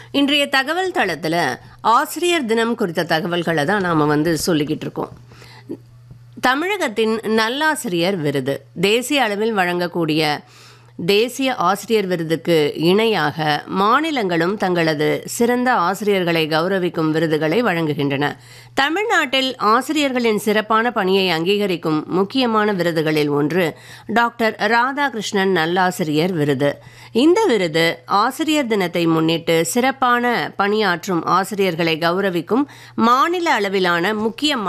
இன்றைய தகவல் தளத்தில் ஆசிரியர் தினம் குறித்த தகவல்களை தான் நாம் வந்து சொல்லிக்கிட்டு இருக்கோம் தமிழகத்தின் நல்லாசிரியர் விருது தேசிய அளவில் வழங்கக்கூடிய தேசிய ஆசிரியர் விருதுக்கு இணையாக மாநிலங்களும் தங்களது சிறந்த ஆசிரியர்களை கௌரவிக்கும் விருதுகளை வழங்குகின்றன தமிழ்நாட்டில் ஆசிரியர்களின் சிறப்பான பணியை அங்கீகரிக்கும் முக்கியமான விருதுகளில் ஒன்று டாக்டர் ராதாகிருஷ்ணன் நல்லாசிரியர் விருது இந்த விருது ஆசிரியர் தினத்தை முன்னிட்டு சிறப்பான பணியாற்றும் ஆசிரியர்களை கௌரவிக்கும் மாநில அளவிலான முக்கிய